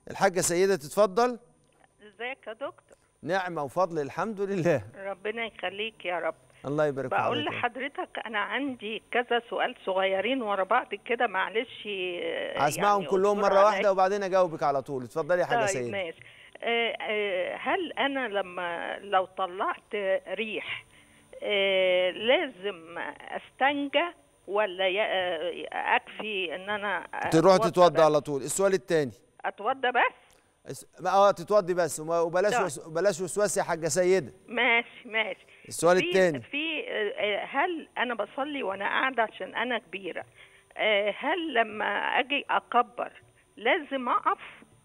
الحاجه سيده تتفضل ازيك يا دكتور نعمه وفضل الحمد لله ربنا يخليك يا رب الله يبارك في بقول حضرتك. لحضرتك انا عندي كذا سؤال صغيرين ورا بعض كده معلش آه، هسمعهم يعني كلهم اصبر مره واحده عليا. وبعدين اجاوبك على طول اتفضلي يا حاجه طيب سيده ماشي آه، آه، هل انا لما لو طلعت ريح آه، لازم استنجى ولا ي- آه، اكفي ان انا تروح أتوضى تتوضى بس؟ على طول السؤال الثاني اتوضى بس اه تتوضي بس وما- وبلاش طيب. وس... بلاش وسواس يا حاجه سيده ماشي ماشي السؤال في- التاني. في آه، آه، هل انا بصلي وانا قاعده عشان انا كبيره آه، هل لما اجي اكبر لازم اقف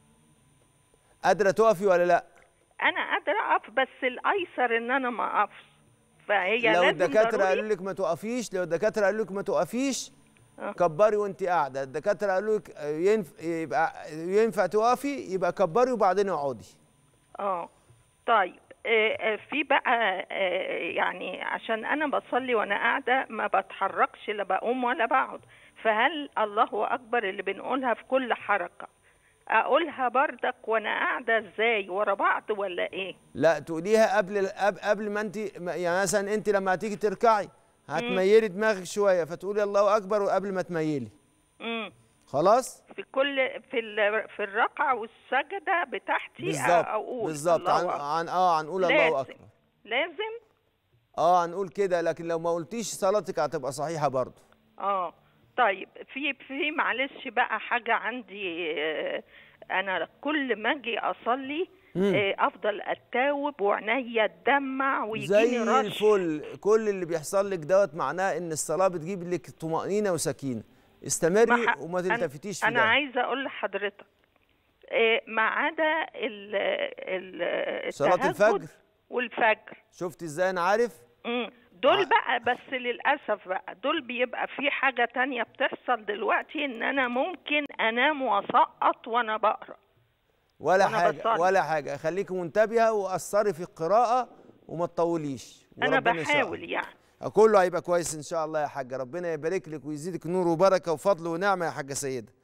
قادره تقفي ولا لا انا قادره اقف بس الايسر ان انا ما اقفش فهي لو لازم الدكاتره ضروري؟ قالوا لك ما تقفيش لو الدكاتره قالوا لك ما تقفيش آه. كبري وانت قاعده الدكاتره قالوا لك ينفع يبقى ينفع تقفي يبقى كبري وبعدين اقعدي اه طيب آه، آه، في بقى آه، يعني عشان انا بصلي وانا قاعده ما بتحركش لا بقوم ولا بقعد فهل الله اكبر اللي بنقولها في كل حركه اقولها بردك وانا قاعده ازاي ورا بعض ولا ايه لا تقوليها قبل قبل, قبل ما انت يعني مثلا انت لما هتيجي تركعي هتميلي دماغك شويه فتقولي الله اكبر وقبل ما تميلي امم خلاص في كل في ال- في الركعه والسجده بتاعتي بالظبط اقول بالظبط الله عن, أكبر. عن اه هنقول الله لازم اكبر لازم اه هنقول كده لكن لو ما قلتيش صلاتك هتبقى صحيحه برضه اه طيب في في معلش بقى حاجه عندي آه، انا كل ما اجي اصلي آه، افضل اتاوب وعينيا تدمع ويجيني زي رش الفل كل اللي بيحصل لك دوت معناه ان الصلاه بتجيب لك طمانينه وسكينه استمري ما ح- وما أنا- تلتفتيش في انا ده عايزه اقول لحضرتك آه، ما عدا ال ال صلاة التهجد الفجر؟ والفجر شفت ازاي انا عارف مم. دول بقى بس للأسف بقى دول بيبقى في حاجة تانية بتحصل دلوقتي إن أنا ممكن أنام وأسقط وأنا بقرأ ولا وأنا حاجه بصلي. ولا حاجه خليكي منتبهه وقصري في القراءه وما تطوليش أنا وربنا يسهل. بحاول يعني كله هيبقى كويس ان شاء الله يا حاجه ربنا يبارك لك ويزيدك نور وبركه وفضل ونعمه يا حاجه سيده